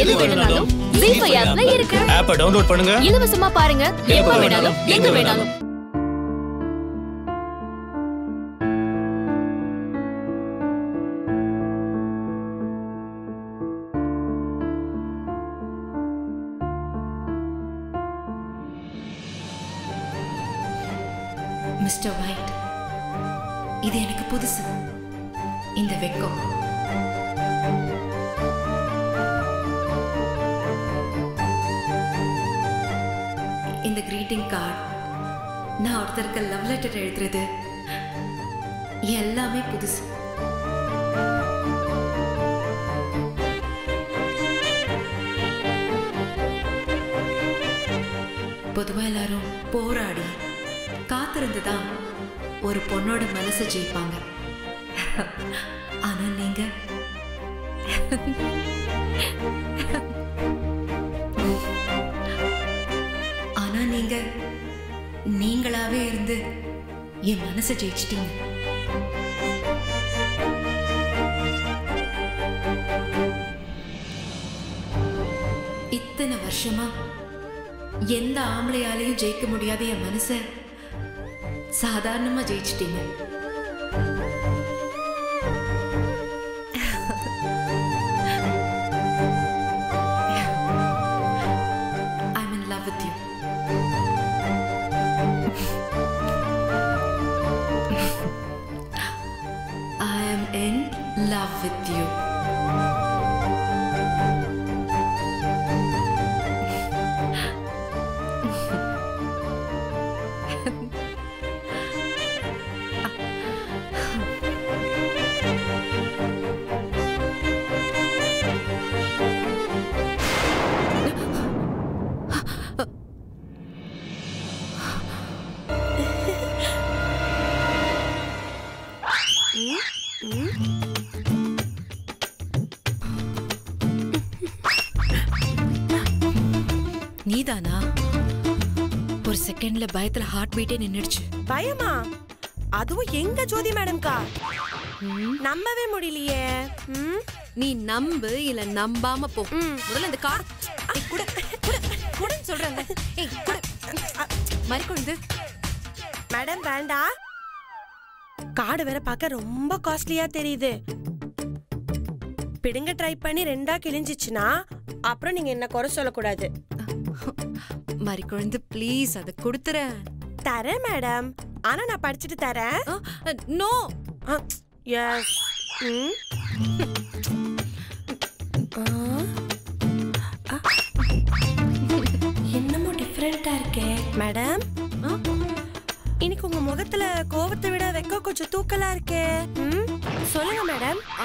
எது வேணும்னாலும் ஜீ ஃபைவ் ஆப்ல இருக்கு ஆப்பை டவுன்லோட் பண்ணுங்க இலவசமா பாருங்க எப்ப வேணாலும் எங்க வேணாலும் மிஸ்டர் ஒயிட் இது எனக்கு புதுசு இந்த வெக்கம் இந்த greeting கார்டு நான் ஒருத்தருக்கு லவ் லெட்டர் எழுதுறது எல்லாமே புதுசு பொதுவா எல்லாரும் போராடி காத்திருந்து தான் ஒரு பொண்ணோட மனசை ஜெயிப்பாங்க ஆனா நீங்க ஆனா நீங்க நீங்களாவே இருந்து என் மனசை ஜெயிச்சிட்டீங்க இத்தனை வருஷமா எந்த ஆம்பளையாலையும் ஜெயிக்க முடியாத என் மனசை சாதாரணமா ஜெயிச்சிட்டீங்க I'm in love with you. I am in love with you. நீதானா ஒரு செகண்ட்ல பயத்துல ஹார்ட் பீட்டே நின்னுடுச்சு பயமா அதுவும் எங்க ஜோதி மேடம்கா நம்பவே முடியலையே ம்? நீ நம்பு இல்ல நம்பாம போ முதல்ல இந்த கார் ஏய், குடு குடு குடுன்னு சொல்றேன்ல ஏய் குடு மறிக்கொழுந்து மேடம் வேண்டாம் கார்டு வேற பார்க்க ரொம்ப காஸ்ட்லியா தெரியுது பிடுங்க ட்ரை பண்ணி ரெண்டா கிழிஞ்சிச்சுன்னா அப்புறம் நீங்க என்ன குறை சொல்லக்கூடாது மறிக்கொழுந்து ப்ளீஸ் அதை கொடுத்துறேன் தரேன் மேடம் ஆனா நான் படிச்சுட்டு தரேன் நோ எஸ் என்னமோ டிஃப்ரெண்டா இருக்கே மேடம் இன்னைக்கு உங்க முகத்துல கோவத்தை விட வெக்க கொஞ்சம் தூக்கலா இருக்கே ம்? சொல்லுங்க மேடம் ஆ.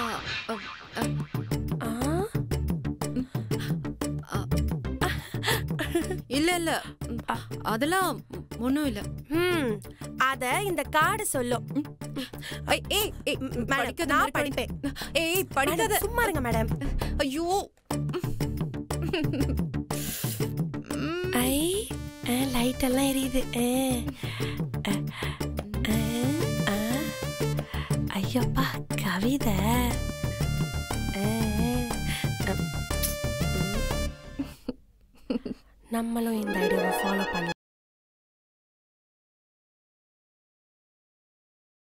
இல்ல இல்ல அதெல்லாம் ஒண்ணும் இல்ல ம் அத இந்த கார்டு சொல்லும் ஏய் ஏய் ஏய், மேடம், படிக்காத நான் மறிக்கொழுந்து. படிப்பேன் ஏய் படிக்காத மேடம், சும்மா இருங்க மேடம் ஐயோ ஐ லைட் எல்லாம் எரியுது ஆ. ஆ, ஆ. ஐயப்பா கவிதை ஆ, ஆ. நம்மளும் இந்த ஐடியாவை ஃபாலோ பண்ணலாம்